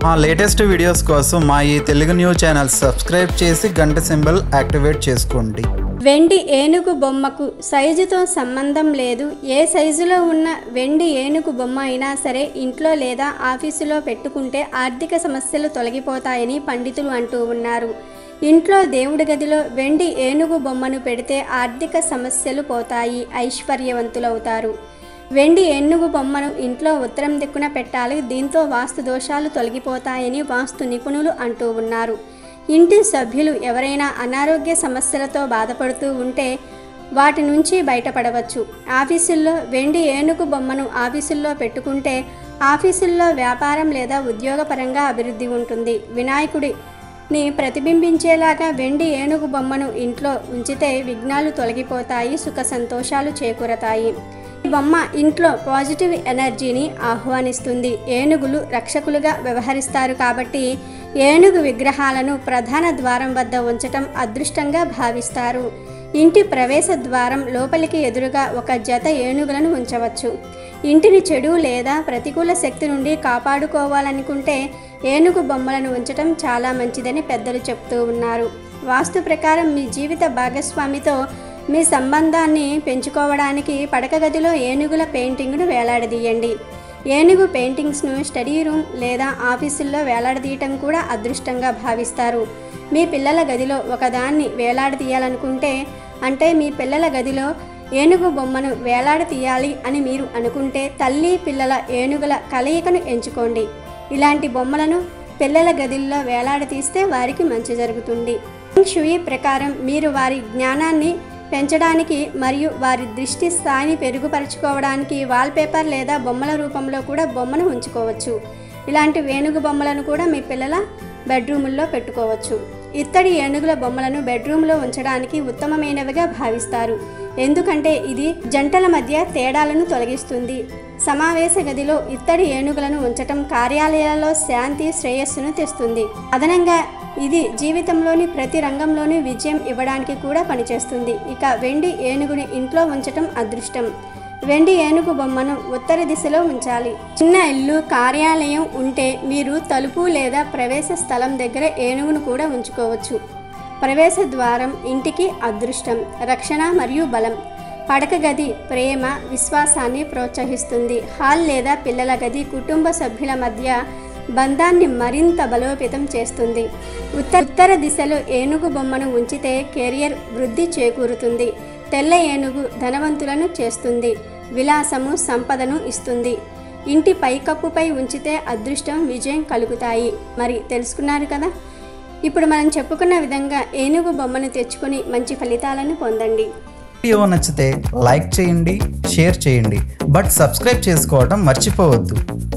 మా latest videos కోసం మా ఈ తెలుగు న్యూస్ ఛానల్ సబ్స్క్రైబ్ చేసి గంట సింబల్ యాక్టివేట్ చేసుకోండి వెండి ఏనుగు బొమ్మకు సైజుతో సంబంధం లేదు ఏ సైజులో ఉన్న వెండి ఏనుగు బొమ్మ అయినా సరే ఇంట్లో లేదా ఆఫీసులో పెట్టుకుంటే ఆర్థిక సమస్యలు తొలగిపోతాయని పండితులు అంటూ ఉన్నారు ఇంట్లో దేవుడి గదిలో వెండి ఏనుగు బొమ్మను పెడితే ఆర్థిక సమస్యలు పోతాయి ఐశ్వర్యవంతులవుతారు వెండి ఏనుగు బొమ్మను ఇంట్లో ఉత్తరం దిక్కున పెట్టాలి దీంతో వాస్తు దోషాలు తొలగిపోతాయని వాస్తు నిపుణులు అంటూ ఉన్నారు ఇంటి సభ్యులు ఎవరైనా అనారోగ్య సమస్యలతో బాధపడుతూ ఉంటే వాటి నుంచి బయటపడవచ్చు ఆఫీసుల్లో వెండి ఏనుగు బొమ్మను ఆఫీసుల్లో పెట్టుకుంటే ఆఫీసుల్లో వ్యాపారం లేదా ఉద్యోగపరంగా అభివృద్ధి ఉంటుంది వినాయకుడి ని ప్రతిబింబించేలాగా వెండి ఏనుగు బొమ్మను ఇంట్లో ఉంచితే విఘ్నాలు తొలగిపోతాయి సుఖ సంతోషాలు చేకూరతాయి ఈ బొమ్మ ఇంట్లో పాజిటివ్ ఎనర్జీని ఆహ్వానిస్తుంది ఏనుగులు రక్షకులుగా వ్యవహరిస్తారు కాబట్టి ఏనుగు విగ్రహాలను ప్రధాన ద్వారం వద్ద ఉంచటం అదృష్టంగా భావిస్తారు ఇంటి ప్రవేశ ద్వారం లోపలికి ఎదురుగా ఒక జత ఏనుగులను ఉంచవచ్చు ఇంటిని చెడు లేదా ప్రతికూల శక్తి నుండి కాపాడుకోవాలనుకుంటే ఏనుగు బొమ్మలను ఉంచటం చాలా మంచిదని పెద్దలు చెప్తూ ఉన్నారు వాస్తు ప్రకారం మీ జీవిత భాగస్వామితో మీ సంబంధాన్ని పెంచుకోవడానికి పడక గదిలో ఏనుగుల పెయింటింగ్ను వేలాడదీయండి ఏనుగు పెయింటింగ్స్ను స్టడీ రూమ్ లేదా ఆఫీసుల్లో వేలాడదీయటం కూడా అదృష్టంగా భావిస్తారు మీ పిల్లల గదిలో ఒకదాన్ని వేలాడదీయాలనుకుంటే అంటే మీ పిల్లల గదిలో ఏనుగు బొమ్మను వేలాడతీయాలి అని మీరు అనుకుంటే తల్లి పిల్లల ఏనుగుల కలయికను ఎంచుకోండి ఇలాంటి బొమ్మలను పిల్లల గదిల్లో వేలాడతీస్తే వారికి మంచి జరుగుతుంది ఫెంగ్ షుయి ప్రకారం మీరు వారి జ్ఞానాన్ని పెంచడానికి మరియు వారి దృష్టి స్థాయిని పెరుగుపరచుకోవడానికి వాల్పేపర్ లేదా బొమ్మల రూపంలో కూడా బొమ్మను ఉంచుకోవచ్చు ఇలాంటి వేణుగు బొమ్మలను కూడా మీ పిల్లల బెడ్రూముల్లో పెట్టుకోవచ్చు ఇత్తడి ఏనుగుల బొమ్మలను బెడ్రూమ్లో ఉంచడానికి ఉత్తమమైనవిగా భావిస్తారు ఎందుకంటే ఇది జంటల మధ్య తేడాలను తొలగిస్తుంది సమావేశ గదిలో ఇత్తడి ఏనుగులను ఉంచటం కార్యాలయాల్లో శాంతి శ్రేయస్సును తెస్తుంది అదనంగా ఇది జీవితంలోని ప్రతి రంగంలోనూ విజయం ఇవ్వడానికి కూడా పనిచేస్తుంది ఇక వెండి ఏనుగుని ఇంట్లో ఉంచటం అదృష్టం వెండి ఏనుగు బొమ్మను ఉత్తర దిశలో ఉంచాలి చిన్న ఇల్లు కార్యాలయం ఉంటే మీరు తలుపు లేదా ప్రవేశ స్థలం దగ్గర ఏనుగును కూడా ఉంచుకోవచ్చు ప్రవేశ ద్వారం ఇంటికి అదృష్టం రక్షణ మరియు బలం పడక గది ప్రేమ విశ్వాసాన్ని ప్రోత్సహిస్తుంది హాల్ లేదా పిల్లల గది కుటుంబ సభ్యుల మధ్య బంధాన్ని మరింత బలోపేతం చేస్తుంది ఉత్తర ఉత్తర దిశలో ఏనుగు బొమ్మను ఉంచితే కెరియర్ వృద్ధి చేకూరుతుంది తెల్ల ఏనుగు ధనవంతులను చేస్తుంది విలాసము సంపదను ఇస్తుంది ఇంటి పైకప్పుపై ఉంచితే అదృష్టం విజయం కలుగుతాయి మరి తెలుసుకున్నారు కదా ఇప్పుడు మనం చెప్పుకున్న విధంగా ఏనుగు బొమ్మను తెచ్చుకొని మంచి ఫలితాలను పొందండి వీడియో నచ్చితే లైక్ చేయండి షేర్ చేయండి బట్ సబ్స్క్రైబ్ చేసుకోవడం మర్చిపోవద్దు